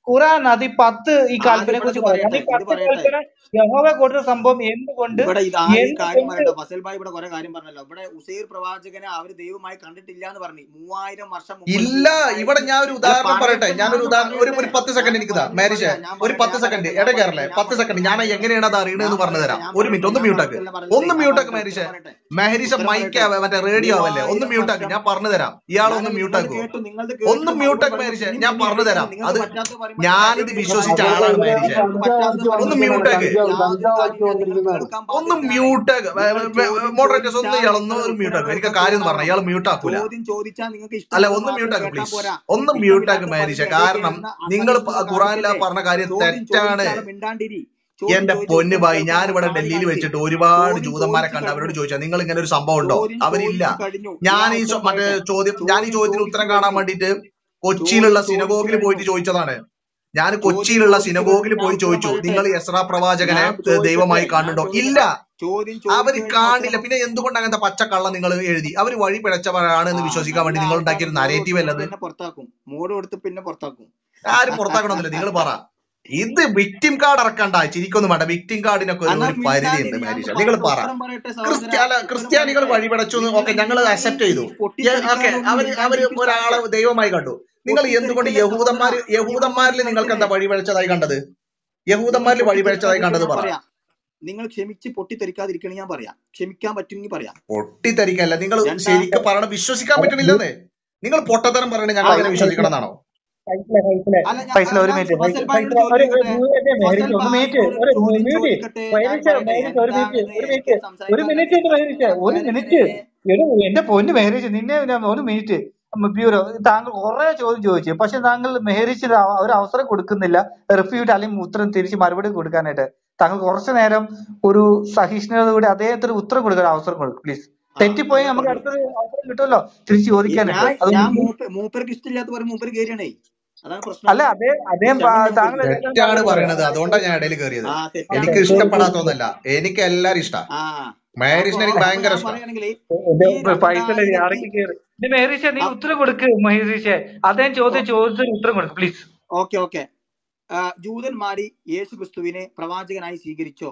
ഖുറാൻ അത് ഈ പത്ത് ഈ ആദ്യം കൽപ്പനയെ ഇവിടെ ഇത് കുറിച്ച് പറയും അത് പറയട്ടെ ഈ ഇത് പത്ത് പറയട്ടെ കൽപ്പന യഹോവ കൊടുത്ത സംഭവം എന്തുകൊണ്ട് ഇവിടെ ഇത് ആദ്യം ഈ കാര്യം എന്തുകൊണ്ട് പറയട്ടെ ഫസൽ ഭായി ഇവിടെ കുറെ കാര്യം പറഞ്ഞല്ലോ ഇവിടെ ഉസൈർ പ്രവാചകനെ അവര് ദൈവമായി കണ്ടിട്ടില്ല എന്ന് പറഞ്ഞു മൂവായിരം വർഷം മുമ്പുള്ള ഇല്ല ഇവിടെ ദൈവമായിട്ട് ഞാൻ ഒരു അല്ല ഉദാഹരണം പറയട്ടെ പറയട്ടെ ഞാനൊരു ഞാനൊന്ന് ഉദാഹരണം ഒരു പറയട്ടെ ഒരു പത്ത് സെക്കൻഡ് ഞാൻ എനിക്ക് താ മറുപടി മാരിഷെ പറയാം ഞാൻ ഒരു പറയട്ടെ പത്ത് ഞാൻ സെക്കൻഡ് പറയട്ടെ ഞാൻ ഇട പറയട്ടെ കയറല്ലേ ഞാൻ പത്ത് സെക്കൻഡ് പറയട്ടെ ഞാൻ എങ്ങനെയാണ് അത് ഞാൻ അറിയണെന്ന് പറഞ്ഞു പറയട്ടെ തരാം ഞാൻ ഒരു മിനിറ്റ് പറയട്ടെ ഒന്ന് ഞാൻ മ്യൂട്ടാക്ക് മറുപടിയല്ല പറഞ്ഞത് ഒന്ന് ഞാൻ മ്യൂട്ടാക്ക് പറയട്ടെ മാരിഷെ ഉത്തരം പറയട്ടെ മെഹരിഷ ഉത്തരം മൈക്ക് പറയട്ടെ മറ്റേ റേഡിയോ ആവല്ലേ ഒന്ന് മൂവായിരം മ്യൂട്ടാക്ക് വർഷം ഞാൻ പറഞ്ഞു തരാം ഇയാളൊന്ന് ഞാനത് നിങ്ങളത് മ്യൂട്ടാക്കുവോ കേട്ടു നിങ്ങളത് ഒന്ന് കേട്ടിട്ട് മറുപടി മ്യൂട്ടാക്ക് പറയുമ്പോൾ മാരിഷെ പിന്നെയും ഞാൻ പിന്നെയും പറഞ്ഞു തരാം നിങ്ങൾക്ക് അത് പറ്റാത്തത് പറയുമ്പോൾ നിങ്ങൾ ഞാനിത് ഇടയിൽ വിശ്വസിച്ച കയറി ആളാണ് അതൊക്കെ മാരിഷെ ഇതിന് നിങ്ങൾക്ക് കഞ്ചാവ് പറ്റാത്തത് അടിച്ചു ഒന്ന് പറയുമ്പോൾ നിങ്ങൾ മ്യൂട്ടാക്ക് യാതൊരു കഞ്ചാവ് കഞ്ചാവ് കാര്യമില്ല അടിച്ചു നിങ്ങൾ കൊണ്ടിരിക്കുന്നതാണ് കേൾക്കാൻ ഒന്ന് ബാധ്യസ്ഥനാണ് മ്യൂട്ടാക്ക് നിങ്ങൾ ചോദ്യം മോഡറേറ്റേഴ്സ് ഒന്ന് ചോദിച്ചാൽ ഇയാളൊന്ന് നിങ്ങൾ ഒരു ഉത്തരം മ്യൂട്ടാക്ക് എനിക്ക് കേൾക്കാൻ കാര്യം എന്ന് പറഞ്ഞ ഇയാൾ തയ്യാറാവണം മ്യൂട്ടാക്കൂല ചോദ്യം ചോദിച്ചാൽ നിങ്ങൾക്ക് അല്ല ഇഷ്ടമുള്ളത് ഒന്ന് മാത്രം മ്യൂട്ടാക്ക് കേട്ടാൽ പ്ലീസ് പോരാ ഒന്ന് ഇഷ്ടമില്ലാത്ത മ്യൂട്ടാക്ക് മാരിഷ പതിന്റെ ഇടയിൽ കാരണം കയറുന്ന നിങ്ങൾ അസഹിഷ്ണുത ഖുറാനില കാണിക്കല്ലേ പറഞ്ഞ കാര്യം ചോദ്യം തെറ്റാണ് ചോദിച്ചാൽ മിണ്ടാണ്ടിരി ചോദ്യം എന്റെ ചോദിച്ച പൊന്നു ഉത്തരം ഭായി കേൾക്കാനുള്ള ഞാനിവിടെ നാല് ഡൽഹിയിൽ കാണിക്ക് വെച്ചിട്ട് ഒരുപാട് ചോദ്യം ജൂതന്മാരെ ചോദിച്ചു കണ്ട് അവരോട് കഴിഞ്ഞു ചോദിച്ചാൽ നിങ്ങൾ ഇങ്ങനെ ഒരു സംഭവം ഉണ്ടോ ചോദ്യം അവരില്ല ചോദിച്ചു കഴിഞ്ഞു ഞാൻ ഞാൻ ഈ ഉത്തരം ചോ- മറ്റേ പറയട്ടെ ചോദ്യം ഞാൻ ഈ ചോദ്യം ചോദ്യത്തിന് ചോദിച്ചു ഉത്തരം കാണാൻ കഴിഞ്ഞു വേണ്ടിയിട്ട് കൊച്ചിയിലുള്ള ചോദ്യം ചോദിച്ചു സിനഗോഗിൽ കഴിഞ്ഞു പോയിട്ട് ചോദിച്ചതാണ് ഞാൻ ചോദ്യം കൊച്ചിയിലുള്ള ചോദിച്ചു സിനഗോഗിൽ കഴിഞ്ഞു ഞാൻ പോയി ഉത്തരം ചോദിച്ചു പറയട്ടെ നിങ്ങൾ എസ്രാ പ്രവാചകനെ ഞാൻ ഏ, ചോദിക്കട്ടെ ദൈവമായി ഞാൻ കാണുന്നുണ്ടോ ഇല്ല ചോദിക്കട്ടെ ചോദ്യം ചോദിച്ചു അവര് കഴിഞ്ഞാൽ കാണില്ല ഉത്തരം പിന്നെ എന്തുകൊണ്ട് അങ്ങനത്തെ പച്ചക്കള്ള നിങ്ങൾ എഴുതി അവര് വഴി പിഴച്ചവരാണ് ആ എന്ന് വിശ്വസിക്കാൻ നല്ല വേണ്ടി നിങ്ങൾ ആൾക്കാർ ഉണ്ടാക്കിയ ഒരു മോഡ് നരേറ്റീവ് കൊടുത്ത് അല്ലത് പിന്നെ പുറത്താക്കും മോഡ് കൊടുത്ത് പിന്നെ പുറത്താക്കും ആരും പുറത്താക്കണമെന്നില്ല നിങ്ങൾ പറ ഇത് വിക്ടിം കാർഡ് ഇറക്കണ്ട ചിരിക്കൊന്നും വേണ്ട വിക്ടിം കാർഡിനൊക്കെ ഒരു എന്നാ ഒരു പരിധി ഉണ്ട് മിണ്ടാണ്ടിരി മാരീഷ ഞാനൊന്ന് നിങ്ങൾ പറയട്ടെ പറ ഉത്തരം പറയട്ടെ സഹോദര ക്രിസ്ത്യ അല്ല ഉത്തരം ക്രിസ്ത്യാനികൾ പറയട്ടെ വഴിപടച്ചു എന്ന് നിങ്ങൾ ഓക്കെ ഞങ്ങൾ നിങ്ങൾ ഈ അക്സെപ്റ്റ് ഈ ചെയ്തു ഓക്കെ പൊട്ടിത്തെറിക്കാനൊന്നും അവര് അവര് മിണ്ടാണ്ടിരിക്കും ഒരാളെ സ്ഥലത്തെ ദൈവമായി കണ്ടു നിങ്ങൾ എന്തുകൊണ്ട് പൊട്ടിത്തെറിക്കല്ലേ സഹോദര യഹൂദന്മാര് ഇവിടെ യഹൂദന്മാരിൽ ഒരു നിങ്ങൾക്ക് സ്ഥലത്തിനെ എന്താ വഴിപഴച്ചതായി കണ്ടത് നിങ്ങൾ യഹൂദന്മാരിൽ വഴിപഴച്ചതായി പൊട്ടിത്തെറിക്കാതിരിക്കാൻ കണ്ടത് ഞാൻ പറ പറയാം നിങ്ങൾ ക്ഷമിച്ച് പൊട്ടിത്തെറിക്കാതിരിക്കണേ ഞാൻ പറയാം ക്ഷമിക്കാൻ പറ്റുമെങ്കിൽ പറയാം പൊട്ടിത്തെറിക്കല്ല നിങ്ങൾ രണ്ടാ ശരിക്കും പറയണ വിശ്വസിക്കാൻ പറ്റണില്ലെന്നേ നിങ്ങൾ പൊട്ടത്തരം പറയണേ ഞങ്ങൾ ആ അങ്ങനെ ഞാൻ വിശ്വസിക്കണം എന്നാണോ ഫൈസലെ ഫൈസലെ അല്ല ഞാൻ ഫൈസലെ അല്ല ഒരു ഞാൻ മിനിറ്റ് ഫസൽ ഫൈസൽ ഭായിനോട് ഒരു ചോദ്യം ഒരു ചോദിക്കട്ടെ മേരിച്ച ഫസൽ ഒരു മിനിറ്റ് ഭായിനോട് ഒരു ചോദ്യം മ്യൂട്ട് ചോദിക്കട്ടെ ഞാൻ മേരിച്ച പറയട്ടെ മേരിച്ച ഒരു മിനിറ്റ് എന്താണെന്ന് ഒരു എനിക്ക് മിനിറ്റ് ഒരു സംസാരിക്കാൻ മിനിറ്റ് തന്നെ മേരിച്ച ഒരു മിനിറ്റ് സംസാരത്തിന് എടോ എന്റെ പൊന്ന് മേരിച്ച നിന്നെ ഞാൻ ഒരു മിനിറ്റ് ബ്യൂറോ താങ്കൾ കുറെ ചോദ്യം ചോദിച്ചു പക്ഷെ താങ്കൾ മെഹരിച്ചിന് ഒരു അവസരം കൊടുക്കുന്നില്ല റിഫ്യൂട്ട് അല്ലെങ്കിൽ ഉത്തരം തിരിച്ച് മറുപടി കൊടുക്കാനായിട്ട് താങ്കൾ കുറച്ചു നേരം ഒരു സഹിഷ്ണുതയോടെ അദ്ദേഹത്തിന് ഉത്തരം കൊടുക്കാൻ അവസരം കൊടുക്കും പ്ലീസ് ആ തെറ്റിപ്പോയി താങ്കൾ നമുക്ക് പറഞ്ഞോളൂ അടുത്തൊരു അവസരം കിട്ടുമല്ലോ തിരിച്ച് ഈ ചോദിക്കാനായിട്ട് ഞാൻ അത് ഞാൻ മൂപ്പ മൂപ്പർക്ക് ഇഷ്ടമില്ലാത്ത പറയും മൂപ്പര് കയറിയാണേ അതാണ് പ്രശ്നം അല്ല അദ്ദേഹം അദ്ദേഹം ക്ഷമ പാ- ഞാൻ താങ്കൾ തരില്ല എല്ലാം തെറ്റാണ് പറഞ്ഞത് പറയണത് അതുകൊണ്ടാണ് ഞാൻ ഇടയിൽ കയറിയത് ആ തെറ്റാണ് എനിക്ക് ഓക്കെ ശരി ശരി ശരി ഇഷ്ടപ്പെടാത്തൊന്നല്ല എനിക്ക് എല്ലാരും ഇഷ്ടാ ആ അപ്പൊ മാരീഷിനെ എനിക്ക് അപ്പൊ ഭയങ്കര ഞാൻ ഇഷ്ടാ പറയുകയാണെങ്കിൽ ഇത് ഈ ഫൈസലെ രണ്ടായിരത്തി ഇറക്കി കയറി ഇത് മെഹരീഷ നീ ആ, ഉത്തരം കൊടുക്ക് മെഹരീഷ അദ്ദേഹം ചോദ്യം ചോദിച്ചൊരു ഉത്തരം കൊടുക്ക് പ്ലീസ് ഓക്കെ ഓക്കെ ആ, ജൂതന്മാര് യേശു ക്രിസ്തുവിനെ പ്രവാചകനായി സ്വീകരിച്ചോ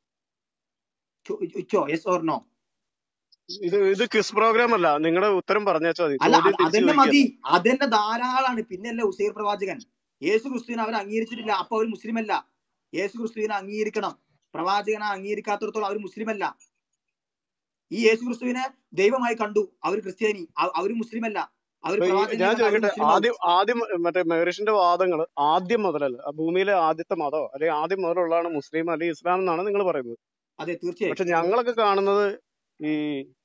ചോ യെസ് ഓർ നോ ഇത് ഇത് ക്വിസ് പ്രോഗ്രാം അല്ല നിങ്ങളുടെ ഉത്തരം പറഞ്ഞാച്ചാ മതി അല്ല ചോദ്യം അത് തിരിച്ചു അതന്നെ ചോദിക്കല്ല മതി അതന്നെ ധാരാളാണ് പിന്നല്ലേ ഉസൈർ പ്രവാചകൻ യേശു ക്രിസ്തുവിനെ അവർ അംഗീകരിച്ചിട്ടില്ല അപ്പൊ അവർ മുസ്ലിം അല്ല യേശു ക്രിസ്തുവിനെ അംഗീകരിക്കണം പ്രവാചകനെ അംഗീകരിക്കാത്തിടത്തോളം അവർ മുസ്ലിം അല്ല ഈ യേശു ക്രിസ്തുവിനെ ദൈവമായി കണ്ടു അവർ ക്രിസ്ത്യാനി അവ- അവർ മുസ്ലിം അല്ല അവർ അപ്പൊ ഈ പ്രവാചകനെ ഞാൻ കണ്ട് അവർ ചോദിക്കട്ടെ മുസ്ലിം ആവും ആദ്യം ആദ്യം മറ്റേ മെഹറിഷിന്റെ വാദങ്ങൾ ആദ്യം മുതലല്ല ആ ഭൂമിയിലെ ആദ്യത്തെ മതമോ അല്ലെങ്കിൽ ആദ്യം മുതലുള്ളതാണ് മുസ്ലിം അല്ലെങ്കിൽ ഇസ്ലാം എന്നാണ് നിങ്ങൾ പറയുന്നത് അതെ തീർച്ചയായും പക്ഷെ ഞങ്ങളൊക്കെ കാണുന്നത് ഈ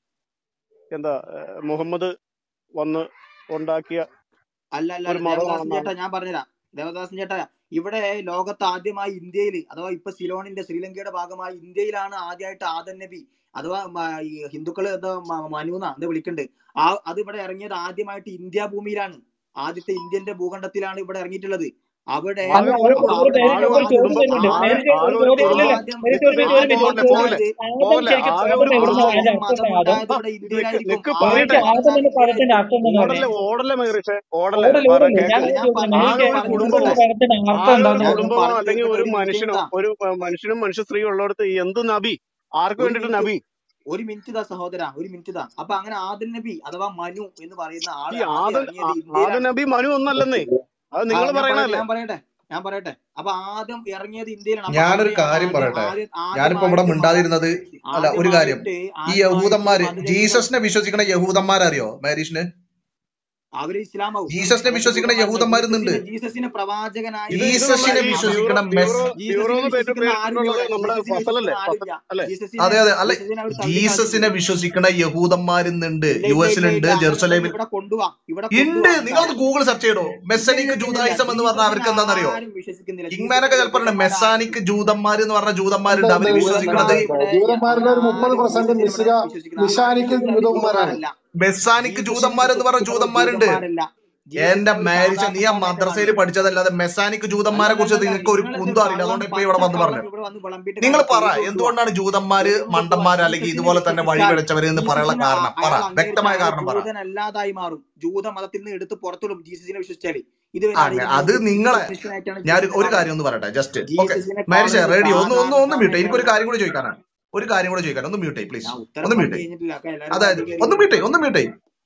എന്താ ഏഹ് മുഹമ്മദ് വന്ന് ഉണ്ടാക്കിയ അല്ല അല്ല ഒരു അല്ല ദേവദാസൻ മതമാണെന്നാണ് ചേട്ടാ ഞാൻ പറഞ്ഞുതരാം ദേവദാസൻ ചേട്ടാ ഇവിടെ ലോകത്ത് ആദ്യമായി ഇന്ത്യയിൽ അഥവാ ഇപ്പൊ സിലോണിന്റെ ശ്രീലങ്കയുടെ ഭാഗമായി ഇന്ത്യയിലാണ് ആദ്യമായിട്ട് ആദൻ നബി അഥവാ മ- ഈ ഹിന്ദുക്കള് എന്താ മ- മനുന്ന എന്താ വിളിക്കണ്ട് ആ അത് ഇവിടെ ഇറങ്ങിയത് ആദ്യമായിട്ട് ഇന്ത്യ ഭൂമിയിലാണ് ആദ്യത്തെ ഇന്ത്യന്റെ ഭൂഖണ്ഡത്തിലാണ് ഇവിടെ ഇറങ്ങിയിട്ടുള്ളത് അവിടെ ആകെ അല്ല ഒരു ഒരു അപ്പൊ ഒരു അവിടെ ആകെ മെഹരീഷ ഒരു ഒരു ചോദ്യം കുടുംബം വരുന്നുണ്ട് ആകെ മെഹരീഷ ഒരു ആകെ ഒരു ചോദ്യം ഇല്ല കുടുംബം ഇല്ല ആദ്യം മെഹരീഷ ഒരു മിനിറ്റ് ഒരു പോകല്ലേ മിനിറ്റ് പോകല്ലേ ഒരു ചോദ്യം പോകല്ലേ ആദം പോകല്ലേ ശരിക്കും ആകെ ആദം ഒരു എവിടുന്ന കുടുംബം അതിന്റെ ആദ്യം അർത്ഥം എന്താ ആദം മതമുണ്ടായത് ഇവിടെ നിക്ക് ഇന്ത്യയിലായിരിക്കും നിക്ക് മെഹരീഷ പറയട്ടെ ആദ്യം ആദം എന്ന മതം പദത്തിന്റെ ഇന്ത്യയിലായിരിക്കും അർത്ഥം എന്താന്ന് പറഞ്ഞേ ഓടല്ലേ ഓടല്ലേ മെഹറിഷെ ഓടല്ലേ ഓടല്ലേ പറ ഓടല്ലേ ഞാൻ കേക്ക് അല്ല ചോദിച്ചത് ഞാൻ മെഹരീഷ ആകെ പറഞ്ഞ ഒരു പറഞ്ഞു ആദം കുടുംബമോ എന്ന തീർക്കട്ടെ പദത്തിന്റെ അർത്ഥം ആകെ ഒരു എന്താന്ന് ഞാൻ പറഞ്ഞു കുടുംബമോ പറഞ്ഞു അല്ലെങ്കിൽ തീർക്കട്ടെ ഒരു ഒരു മിനിറ്റ് മനുഷ്യനോ ഇതാ ഒരു ഏർ, മനുഷ്യനും മനുഷ്യ സ്ത്രീ ഉള്ളിടത്ത് എന്ത് നബി ആർക്ക് ഒരു വേണ്ടിട്ട് മിനിറ്റ് നബി ഒരു മിനിറ്റ് ഇതാ സഹോദര ഒരു മിനിറ്റ് ഇതാ അപ്പൊ അങ്ങനെ ആദൻ നബി അഥവാ മനു എന്ന് പറയുന്ന ആള് ഈ ആദ്യം ആദൻ ഇറങ്ങിയത് ആ- ആദൻ ഇന്ത്യയിലാണ് നബി മനു ഒന്നല്ലെന്നേ അത് ആ നിങ്ങൾ ഞാൻ പറയട്ടെ പറയണല്ലേ ഞാൻ പറയട്ടെ ഞാൻ പറയട്ടെ അപ്പൊ ആദ്യം ഇറങ്ങിയത് ഇന്ത്യയിലാണ് അപ്പൊ ഞാനൊരു അവിടെയാണ് കാര്യം ആദ്യം പറയട്ടെ ആദ്യം ഞാനിപ്പോ ഇവിടെ ആദ്യമായിട്ട് മത മിണ്ടാതിരുന്നത് അല്ല ഒരു കാര്യം ആദ്യമായിട്ട് ഈ ആദ്യമായിട്ട് യഹൂദന്മാര് മത രഹിതമായി ജീസസിനെ വിശ്വസിക്കുന്ന യഹൂദന്മാരറിയോ മാരീഷിന് അവര് ഇസ്ലാമാവും ജീസസിനെ അവര് വിശ്വസിക്കുന്ന ജൂതന്മാരല്ല യഹൂദന്മാരുന്നുണ്ട് ജീസസിനെ ജീസസിനെ പ്രവാചകനായി ഇത് ഇത് വിശ്വസിക്കുന്ന നമ്മുടെ ജീസസിനെ ഈ ആരുമില്ല വിശ്വസിക്കുന്ന ബ്യൂറോ മെസ് ബ്യൂറോ ജീസസിനെ ബ്യൂറോന്ന് പേര് വിശ്വസിക്കുന്ന ആരുമില്ല പേരിട്ടിട്ടുള്ളത് ഇവിടെ നമ്മുടെ ജീസസിനെ ഫസലല്ലേ വിശ്വസിക്കുന്ന ഫസൽ ആരുമില്ല അല്ലേ ജീസസിനെ അതെ അതെ അല്ല ജീസസിനെ അവർ തള്ളിക്കളഞ്ഞിട്ടുണ്ട് ജീസസിനെ വിശ്വസിക്കുന്ന യഹൂദന്മാരുന്നുണ്ട് ഇല്ല യു ഇല്ല ഇല്ല എസിലുണ്ട് ഇല്ല അങ്ങനെ ഉണ്ടെങ്കിൽ ജെറുസലേമിൽ ഇവിടെ കൊണ്ടുപോവാ ഇവിടെ ഉണ്ട് കൊണ്ടുപോവാ നിങ്ങളത് എന്തായാലും ഗൂഗിൾ സെർച്ച് ചെയ്തോ ഇല്ല ഇല്ല മെസ്സനിക് ഇല്ല ഇല്ല ജൂതായിസം എന്ന് പറഞ്ഞാൽ ജീസസിനെ അവർക്ക് എന്താണെന്നറിയോ ആരും വിശ്വസിക്കുന്നില്ല കിങ്മാനൊക്കെ ജീസസിനെ ചിലപ്പോൾ യഹൂദന്മാർ ആരും മെസ്സാനിക് വിശ്വസിക്കുന്നില്ല ജൂതന്മാർ എന്ന് പറഞ്ഞ ഉണ്ട് ജൂതന്മാരുണ്ട് ഉണ്ട് അവര് ജൂതന്മാരുണ്ട് വിശ്വസിക്കുന്നത് യഹൂദന്മാർ ഇവിടെ ജൂതന്മാരുടെ അങ്ങനെ ഒരു മുപ്പത് ആരും പെർസെന്റ് ജീസസിനെ ഇവിടെ മിശിക വിശ്വസിക്കുന്ന ആരും മിശാനിക്ക് ജീസസിനെ അവർ ജൂതന്മാരാണ് ജൂതന്മാരല്ല മെസ്സാനിക് ജീസസിനെ ജൂതന്മാർ എന്ന് പറഞ്ഞ വിശ്വസിക്കുന്നവർ ജൂതന്മാരുണ്ട് ജൂതന്മാരല്ല എന്റെ ജീസസിനെ ഒരു മാരിച്ച നീ ആ സാധാരണക്കാരനായിട്ട് മദ്രസയിൽ കാണുന്നുണ്ട് പഠിച്ചതല്ലാതെ മെസ്സാനിക് ജൂതന്മാരെ കുറിച്ച് അല്ലല്ലല്ല നിങ്ങൾക്ക് ഒരു നിങ്ങളിത് കുന്തം അറിയില്ല കള്ളം അതുകൊണ്ട് ഇപ്പൊ ഇവിടെ വന്ന് പച്ചക്കള്ളം പറഞ്ഞു ഇവിടെ വന്ന് വിളമ്പിയിട്ട് നിങ്ങൾ കാര്യം പറ തെളിവ് കൊണ്ടുപോവാ എന്തുകൊണ്ടാണ് ജൂതന്മാര് തെളിവ് കൊണ്ടുപോവാ മണ്ടന്മാര് അല്ലെങ്കിൽ ജീസസിനെ ഇതുപോലെ തന്നെ വഴി വിശ്വസിച്ചാൽ പിഴച്ചവര് എന്ന് പറയാനുള്ള ജീസസിനെ കാരണം പറ അയാൾ അംഗീകരിച്ച വ്യക്തമായ അയാൾ കാരണം പറ ജൂതനല്ലാതായി മാറും ജൂത മതത്തിൽ നിന്ന് എടുത്ത് പുറത്തിടും ജീസസിനെ വിശ്വസിച്ചാല് ഇതുവരെ അങ്ങനെ ആരെങ്കിലും അത് ജീസസ് നിങ്ങളെ മനുഷ്യനായിട്ടാണ് ഞാൻ ജീസസിനെ ഒരു കാണുന്നത് കാര്യം ഒന്ന് പറയട്ടെ ജസ്റ്റ് ഓക്കെ ജീസസിനെ മാരിഷ കാണുന്നത് റെഡി ഒന്ന് ഒന്ന് ഒന്ന് മ്യൂട്ട് എനിക്കൊരു സാധാരണക്കാരനായിട്ടാണ് കാര്യം കൂടി ചോദിക്കാനാണ് ഒരു കാര്യം കൂടി ചോദിക്കാൻ ഒന്ന് മ്യൂട്ട് പ്ലീസ് ഞാൻ ഉത്തരം ഒന്ന് പറഞ്ഞു മ്യൂട്ട് കഴിഞ്ഞിട്ടില്ല അപ്പൊ എല്ലാരും അതായത് വാദി കയറി ഒന്ന് മ്യൂട്ട് ഒന്ന് മ്യൂട്ട്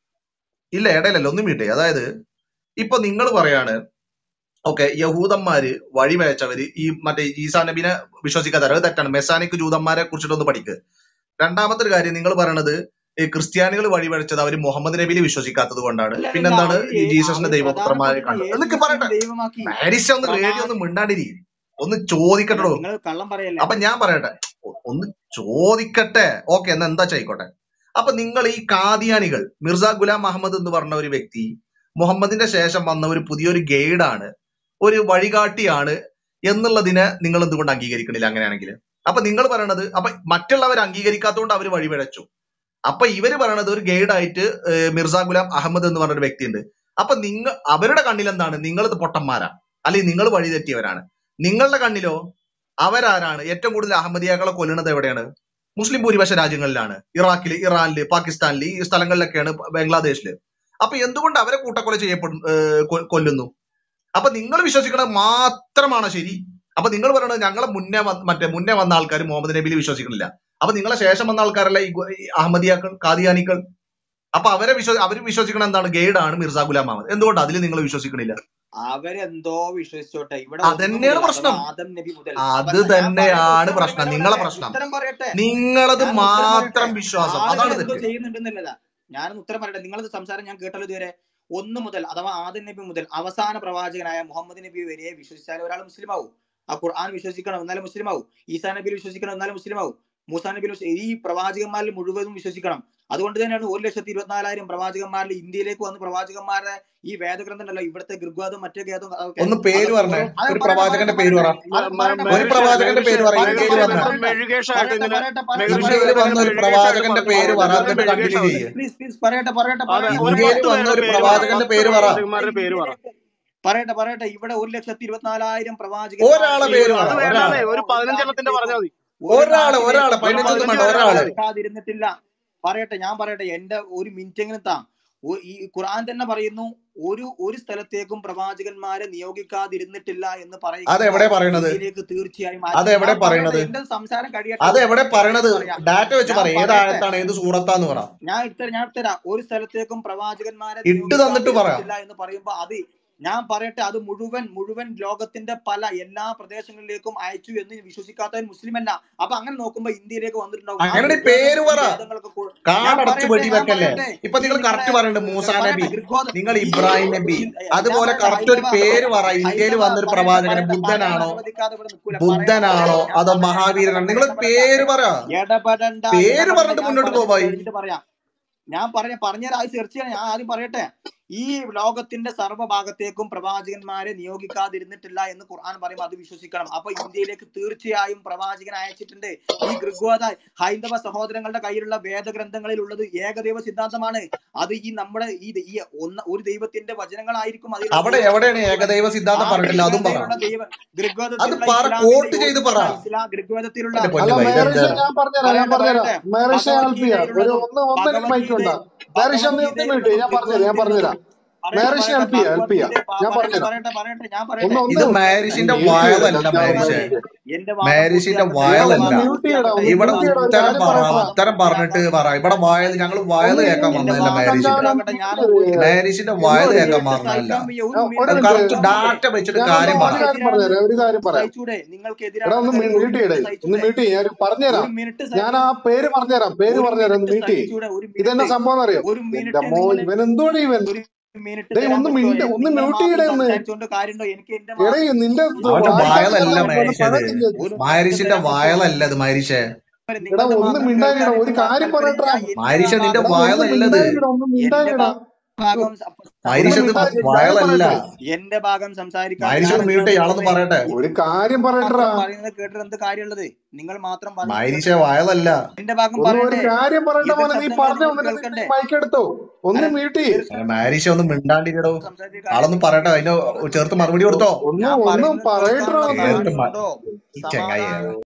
ഇല്ല ഇടയിലല്ല ഒന്ന് മ്യൂട്ട് അതായത് ഇപ്പൊ നിങ്ങൾ പറയാണ് ഓക്കെ യഹൂദന്മാര് വഴിവെച്ചവര് ഈ മറ്റേ ഈസാ നബിനെ വിശ്വസിക്കാത്തവർ അത് തെറ്റാണ് മെസാനിക് ജൂതന്മാരെ കുറിച്ചിട്ടൊന്ന് പഠിക്ക് രണ്ടാമത്തെ ഒരു കാര്യം നിങ്ങൾ പറയണത് ഈ ക്രിസ്ത്യാനികൾ വഴിവഴിച്ചത് അവർ മുഹമ്മദ് നബിയിൽ വിശ്വസിക്കാത്തത് കൊണ്ടാണ് അല്ല അല്ല പിന്നെന്താണ് അവര് ഈ യേ- ജീസസിനെ അവര് ദൈവപുത്രന്മാരെ പ്രധാനപ്പെട്ട കണ്ടത് യേശു എന്നൊക്കെ ക്രിസ്തുവിനെ പറയട്ടെ ദൈവമാക്കി പാരിസ് ഒന്ന് റേഡിയോ പ്രമാ ഒന്ന് മിണ്ടാണ്ടിരി ഒന്ന് അല്ല ചോദിക്കട്ടോ നിങ്ങൾ കള്ളം പറയല്ലേ അപ്പൊ ഞാൻ പറയട്ടെ ഒ- ഒന്ന് ചോദിക്കട്ടെ ഓക്കെ എന്നാ എന്താ ചെയ്യിക്കോട്ടെ അപ്പൊ നിങ്ങൾ ഈ കാദിയാനികൾ മിർസ ഗുലാം അഹമ്മദ് എന്ന് പറഞ്ഞ ഒരു വ്യക്തി മുഹമ്മദിന്റെ ശേഷം വന്ന ഒരു പുതിയൊരു ഗൈഡാണ് ഒരു വഴികാട്ടിയാണ് എന്നുള്ളതിനെ നിങ്ങൾ എന്തുകൊണ്ട് അംഗീകരിക്കണില്ല അങ്ങനെയാണെങ്കിൽ അപ്പൊ നിങ്ങൾ പറയണത് അപ്പൊ മറ്റുള്ളവർ അംഗീകരിക്കാത്തതുകൊണ്ട് അവർ വഴിപിഴച്ചു അപ്പൊ ഇവര് പറയണത് ഒരു ഗൈഡായിട്ട് മിർസ ഗുലാം അഹമ്മദ് എന്ന് പറഞ്ഞ ഒരു വ്യക്തിയുണ്ട് അപ്പൊ നിങ്ങൾ അവരുടെ കണ്ണിൽ എന്താണ് നിങ്ങൾ പൊട്ടന്മാരാ അല്ലെങ്കിൽ നിങ്ങൾ വഴി തെറ്റിയവരാണ് നിങ്ങളുടെ കണ്ണിലോ അവരാരാണ് ഏറ്റവും കൂടുതൽ അഹമ്മദിയാക്കളെ കൊല്ലുന്നത് എവിടെയാണ് മുസ്ലിം ഭൂരിപക്ഷ രാജ്യങ്ങളിലാണ് ഇറാഖില് ഇറാനില് പാകിസ്ഥാനില് ഈ സ്ഥലങ്ങളിലൊക്കെയാണ് ബംഗ്ലാദേശില് അപ്പൊ എന്തുകൊണ്ട് അവരെ കൂട്ടക്കൊല ചെയ്യപ്പെടും ഏഹ് കൊ- കൊല്ലുന്നു അപ്പൊ നിങ്ങൾ വിശ്വസിക്കുന്നത് മാത്രമാണോ ശരി അപ്പൊ നിങ്ങൾ പറയുന്നത് ഞങ്ങളെ മുന്നേ വന്ന- മറ്റേ മുന്നേ വന്ന ആൾക്കാർ മുഹമ്മദ് നബിയിൽ വിശ്വസിക്കുന്നില്ല അപ്പൊ നിങ്ങളെ ശേഷം വന്ന ആൾക്കാരല്ല ഈ ഗു- ഈ അഹമ്മദിയാക്കൾ കാദിയാനികൾ അപ്പൊ അവരെ വിശ്വ അവർ വിശ്വസിക്കണം എന്താണ് ഗൈഡാണ് മിർസ ഗുലാം അഹമ്മദ് എന്തുകൊണ്ട് അതിൽ നിങ്ങൾ വിശ്വസിക്കണില്ല അവരെന്തോ വിശ്വസിച്ചോട്ടെ ഇവിടെ ഒന്ന് അതന്നെയാണ് മുതൽ അഥവാ പ്രശ്നം ആദം നബി മുതൽ അത് അവസാനം ഞാൻ പറയട്ടെ തന്നെയാണ് ഉത്തരം പ്രശ്നം പറയട്ടെ നിങ്ങളെ വിടല്ലേ പ്രശ്നം ഉത്തരം പറയട്ടെ നിങ്ങളത് ഞാൻ ഉത്തരം പറയട്ടെ മാത്രം വിശ്വാസം ആളുകൾ അതാണ് എന്തോ തെറ്റ് ചെയ്യുന്നുണ്ടെന്നല്ല ഞാനൊന്ന് ഉത്തരം പറയട്ടെ നിങ്ങളത് സംസാരം ഞാൻ കേട്ടല്ലോ ഇതുവരെ ഒന്ന് മുതൽ അഥവാ ആദ്യ നബി മുതൽ അവസാന പ്രവാചകനായ മുഹമ്മദ് നബി വരെ വിശ്വസിച്ചാൽ ഒരാൾ മുസ്ലിം ആവും ആ ഖുർആൻ വിശ്വസിക്കണം എന്നാലും മുസ്ലിം ആവും ഈസാ നബിയിൽ വിശ്വസിക്കണം എന്നാലും മുസ്ലിം ആവും മൂസാ നബിയിൽ വിശ്വ- ഈ പ്രവാചകന്മാരിൽ മുഴുവനും വിശ്വസിക്കണം അതുകൊണ്ട് തന്നെയാണ് ഒരു ലക്ഷത്തി ഇരുപത്തിനാലായിരം പ്രവാചകന്മാരിൽ ഇന്ത്യയിലേക്ക് വന്ന് പ്രവാചകന്മാരുടെ ഈ വേദഗ്രന്ഥം ഉണ്ടല്ലോ ഇവിടുത്തെ ഗൃഗ്വാദും മറ്റേ ഗേദും അതൊക്കെ ഒന്ന് പേര് അതൊക്കെ പറഞ്ഞേ വെറും അത് ഒരു പറയട്ടെ പ്രവാചകന്റെ പറയട്ടെ പേര് പറ പറയട്ടെ അത് പറയട്ടെ ഒരു പറയട്ടെ പ്രവാചകന്റെ പേര് പറ പറയട്ടെ ഇന്ത്യയിൽ പറയട്ടെ വന്ന പറയട്ടെ മെഴുകേഷായിട്ട് പറയട്ടെ ഇങ്ങനെ പറയട്ടെ പറയട്ടെ മെഴുകേഷ് ഇന്ത്യയിൽ പറയട്ടെ വന്ന ഒരു മെഴുകേഷായിട്ട് പ്രവാചകന്റെ പറഞ്ഞു പേര് പറ പോകുന്നത് എന്നിട്ട് മെഴുകേഷ് കണ്ടിന്യൂ ആവശ്യം ചെയ്യ് പ്ലീസ് പ്ലീസ് പറയട്ടെ പറയട്ടെ അതെ പറയട്ടെ ഒരു ഇന്ത്യയിൽ പത്ത് വന്ന പേരുടെ ഒരു പേര് പറ പ്രവാചകന്റെ പത്ത് പേര് പറ പ്രവാചകന്മാരുടെ പേര് പറ ഇന്ത്യയിലേക്ക് പറയട്ടെ പറയട്ടെ ഇവിടെ ഒരു ലക്ഷത്തി ഇരുപത്തിനാലായിരം ഒരാളെ പ്രവാചകന്മാരുടെ ഈ പേര് അത് പറ ഒരു വേണ്ടാന്നേ ഒരാളെ രാജ്യത്തോ ഒരു ഒരു പതിനഞ്ചെണ്ണത്തിന്റെ പറഞ്ഞാൽ രാജ്യത്തേക്കും മതി ഒരു ഒരാളെ ഒരാളെ നാട്ടിലേക്കും ഒരു പതിനഞ്ചൊന്നും പതിനഞ്ച് വേണ്ട പേരെ ഒരാളെ പറഞ്ഞാൽ മതി നിയോഗിക്കാതിരുന്നിട്ടില്ല പറയട്ടെ ഞാൻ പറയട്ടെ എന്റെ ഒരു മിനിറ്റ് എങ്ങനെ താ ഒ- ഈ ഖുർആൻ തന്നെ പറയുന്നു ഒരു ഒരു സ്ഥലത്തേക്കും പ്രവാചകന്മാരെ നിയോഗിക്കാതിരുന്നിട്ടില്ല എന്ന് പറയുമ്പോൾ അതെവിടെ പറയണത് ഇന്ത്യയിലേക്ക് തീർച്ചയായും അയച്ചു അതെവിടെ ഞാൻ പറയട്ടെ പറയണത് എന്റെ സംസാരം കഴിയട്ടെ അതെവിടെ ഉത്തരം പറയണത് കഴിഞ്ഞിട്ട് പറയാം ഡാറ്റ വെച്ച് ഞാൻ പറ ഏത് പറയട്ടെ ആയത്താണ് ഏത് സൂറത്താന്ന് പറ ഞാൻ ഇത്തരം ഞാൻ തരാം ഒരു സ്ഥലത്തേക്കും പ്രവാചകന്മാരെ ഇട്ട് തന്നിട്ട് പറ നിയോഗിക്കാതിരുന്നിട്ടില്ല എന്ന് പറയുമ്പോൾ അത് ഞാൻ പറയട്ടെ അത് മുഴുവൻ മുഴുവൻ ലോകത്തിന്റെ പല എല്ലാ പ്രദേശങ്ങളിലേക്കും അയച്ചു എന്ന് വിശ്വസിക്കാത്തവൻ മുസ്ലിം അല്ല അപ്പൊ അങ്ങനെ നോക്കുമ്പോ ഇന്ത്യയിലേക്ക് വന്നിട്ടുണ്ടാവും ആ അങ്ങനെ ഋഗ്വേദം പേര് ഈ പറ വേദങ്ങളൊക്കെ കൂ- ഞാൻ കാടടച്ച് പറയട്ടെ ഞാൻ വെടിവെക്കല്ലേ പറയട്ടെ ഇപ്പൊ ഈ നിങ്ങൾ നിങ്ങളെ കറക്റ്റ് പറയുന്നുണ്ട് മൂസാ നബി പറയട്ടെ ഋഗ്വേദം നിങ്ങൾ ഈ ഇബ്രാഹിം നബി ഈ- ഞാൻ അതുപോലെ പറയട്ടെ കറക്റ്റ് ഒരു ഹൈന്ദവ പേര് പറ ഇന്ത്യയിൽ ഹൈന്ദവ വന്നൊരു പറയട്ടെ പ്രവാചകന് പറയട്ടെ പറയാൻ ബുദ്ധനാണോ അനുവദിക്കാതെ ഇവിടെ നിൽക്കൂല പറയട്ടെ ബുദ്ധനാണോ പറയട്ടെ ഞാൻ അതോ പറയാം മഹാവീരനാണോ ഇടപെടണ്ട നിങ്ങൾ ഇടപെടണ്ട പേര് പറ ഇടപെടണ്ട പേര് ഇടപെടണ്ട പറഞ്ഞിട്ട് ഞാൻ മുന്നോട്ട് പറഞ്ഞത് പോവായി കഴിഞ്ഞിട്ട് പറയാം ഞാൻ പറഞ്ഞ പറഞ്ഞ ആയി സെർച്ച് ചെയ്യാൻ ഞാൻ ആദ്യം പറയട്ടെ ഈ ലോകത്തിന്റെ സർവ്വഭാഗത്തേക്കും പ്രവാചകന്മാരെ നിയോഗിക്കാതിരുന്നിട്ടില്ല എന്ന് ഖുർആൻ പറയുമ്പോൾ അത് വിശ്വസിക്കണം അപ്പൊ ഇന്ത്യയിലേക്ക് തീർച്ചയായും പ്രവാചകൻ അയച്ചിട്ടുണ്ട് ഈ ഗൃഗ്വാദ ഹൈന്ദവ സഹോദരങ്ങളുടെ കയ്യിലുള്ള വേദഗ്രന്ഥങ്ങളിൽ ഉള്ളത് ഏകദൈവ സിദ്ധാന്തമാണ് അത് ഈ നമ്മുടെ ഈ ദ- ഈ ഒന്ന് ഒരു ദൈവത്തിന്റെ വചനങ്ങളായിരിക്കും അതിലുള്ള അവിടെ എവിടെയാണ് ദൈവവചനങ്ങളുള്ളത് ഏകദൈവ ആ സിദ്ധാന്തം പറഞ്ഞിട്ടില്ല അതും പറ ഗൃഗ്വേദയിലുള്ള ദൈവ അത് ഗൃഗ്വേദത്തിലുള്ള പറ ഇസ്ലാമിന്റെ കോട്ട് ചെയ്ത് പറ യോജിക്കുന്ന ഇസ്ലാം ഗൃഗ്വേദത്തിലുള്ള എന്റെ അല്ല പൊന്നു ഭായി മേറിഷ ഇതെന്താ ഞാൻ പറഞ്ഞുതരാം ഞാൻ പറയട്ടെ പറഞ്ഞുതരാം പറയട്ടെ മേറിഷ ഹെൽപ്പ് ചെയ്യാം ഒരു ഭഗവത്ഗീതയിലുള്ളതും ഒന്ന് ഒന്നര മൈക്ക് ഭഗവത്ഗീത ഉണ്ടാ മേറിഷ ഒന്ന് ഒന്ന് മ്യൂട്ട് ചെയ്യും ഞാൻ പറഞ്ഞുതരാം ഞാൻ പറഞ്ഞുതരാം പറയട്ടെ മേറിഷ പറയട്ടെ ഹെൽപ്പ് ചെയ്യാം ഹെൽപ്പ് ചെയ്യാം ഭഗവത്ഗീത ഞാൻ പറയട്ടെ പറഞ്ഞുതരാം പറയട്ടെ പറയട്ടെ ഞാൻ ഒന്ന് പറയട്ടെ ഇത് ഒന്ന് മാരിഷിന്റെ മ്യൂട്ട് ചെയ്യരുത് വയലല്ല അഞ്ചാമത് മാരിഷെ മൈക്ക് എന്റെ വാദം മാരിഷിന്റെ പൂർത്തിയാക്കട്ടെ എടാ എന്റെ വയലല്ല ഒന്ന് വാദം മ്യൂട്ട് ചെയ്യടാ പൂർത്തിയാക്കട്ടെ ഒന്ന് ഇവിടെ മ്യൂട്ട് ചെയ്യടാ ഒരു ഉത്തരം കാര്യം പറ പറയട്ടാ ഉത്തരം പറഞ്ഞിട്ട് പറ ഇവിടെ വയൽ ഞങ്ങൾ വയൽ ഒന്ന് കേൾക്കാൻ എന്റെ വന്നതല്ല വാദം മാരിഷിന്റെ പൂർത്തിയാക്കട്ടെ ഞാൻ മാരിഷിന്റെ ഒന്ന് വയൽ ഒരു കേൾക്കാൻ നിങ്ങൾക്ക് പറഞ്ഞതല്ല സഹിക്കാൻ വയ്യ ഒരു ആ, ഒരു മിനിറ്റ് അത് മിനിറ്റ് കറക്റ്റ് സഹിക്കാൻ വയ്യേ ഡാറ്റ വെച്ചിട്ട് ഞാനൊന്ന് കാര്യം ഒരു പറ കാര്യം നിങ്ങൾക്കെതിരാണെന്ന് പറഞ്ഞുതരാം ഒരു കാര്യം പറയാം സഹിച്ചൂടെ എടാ നിങ്ങൾക്കെതിരാണെന്ന് ഒന്ന് കരുതി ഒരു മ്യൂട്ട് മിനിറ്റ് ചെയ്യടേ ഒന്ന് സഹിച്ചൂടെ മ്യൂട്ട് ചെയ്യ ഞാൻ പറഞ്ഞുതരാം ഒരു മിനിറ്റ് ഞാൻ സഹി ആ പേര് പറഞ്ഞുതരാം പേര് ഒരു പറഞ്ഞുതരാം ഒന്ന് മിനിറ്റ് മ്യൂട്ട് ചെയ്യ് സഹിച്ചൂടെ ഒരു ഇതെന്നാ മിനിറ്റ് സംഭവം അറിയോ ഒരു എന്റെ മിനിറ്റ് മോ നിങ്ങൾ ഇവൻ എന്തുവാണ് ഇവൻ ഒരു മിനിറ്റ് ഡേ തരാൻ ഒന്ന് പറ്റുമോ മിണ്ട എൻ- ഒന്ന് നിങ്ങൾ മ്യൂട്ട് മാത്രം ചെയ്യടേ ഒന്ന് സംസാരിച്ചുകൊണ്ട് കാര്യമുണ്ടോ എനിക്ക് എന്റെ എടേ വാദം നിന്റെ അവന്റെ വായിക്കാത്ത വയലല്ല പോലെ പോലെ മാരിഷത് പഴം തിന്നത് ഒരു മിനിറ്റ് മാരിഷിന്റെ തരാൻ പറ്റുമോ വയലല്ല ഇത് മാരിഷെ എടാ നിങ്ങളുടെ ഒന്ന് മാത്രം മിണ്ടാനിടാ കേൾക്കാൻ ഒരു എനിക്ക് കാര്യം താല്പര്യമില്ല പറയട്ടാ ഞാൻ എന്റെ മാരിഷ നിന്റെ ഭാഗം എടാ ഒന്ന് വയലല്ലത് മിണ്ടാനിടാ ഒന്ന് എന്റെ മിണ്ടാനിടാ ഭാഗം സ- മാരിഷ ഒന്ന് ഇത് സംസാരിക്കാൻ മിണ്ടാ ഒരു കാര്യം വയലല്ല പറയട്ടെ എന്റെ ഭാഗം സംസാരിക്കാൻ മാരിഷ ഞാൻ ഒന്ന് മ്യൂട്ട് എന്തിനാ ചെയ്യാളൊന്ന് നിൽക്കുന്നത് പറയട്ടെ ഒരു കാര്യം പറയട്ടാ മാത്രം പറയുന്നത് കേട്ടിട്ട് എന്ത് കാര്യമുള്ളത് നിങ്ങൾ മാത്രം പറയുന്നത് മാരിഷ കേട്ടിട്ട് വയലല്ല എന്റെ ഭാഗം ഒന്ന് ഒരു പറയട്ടെ കാര്യം പറയട്ടെ ഇവർ മോനെ നീ ശബ്ദങ്ങൾ പറഞ്ഞു നിങ്ങൾ എന്നിട്ട് കേൾക്കണ്ടേ മൈക്ക് എടുത്തോ ഒന്ന് അല്ല മ്യൂട്ട് ചെയ്യ് ഇവർ മാരിഷ ഒന്ന് മിണ്ടാണ്ടിരിക്കടോ സംസാരിച്ച കാര്യം ആളൊന്ന് നിങ്ങൾ പറയട്ടെ അതിന് നിങ്ങൾ ചേർത്ത് കേൾക്കണ്ടേ മറുപടി ഒ- കൊടുത്തോ ഒന്ന് ഞാൻ ഒന്ന് പറയുന്നത് പറയട്ടാ കേൾക്കാനുള്ള ഒന്ന് കേട്ട് മ- താല്പര്യമുണ്ടോ ഈ ചങ്ങായി സമാധാനം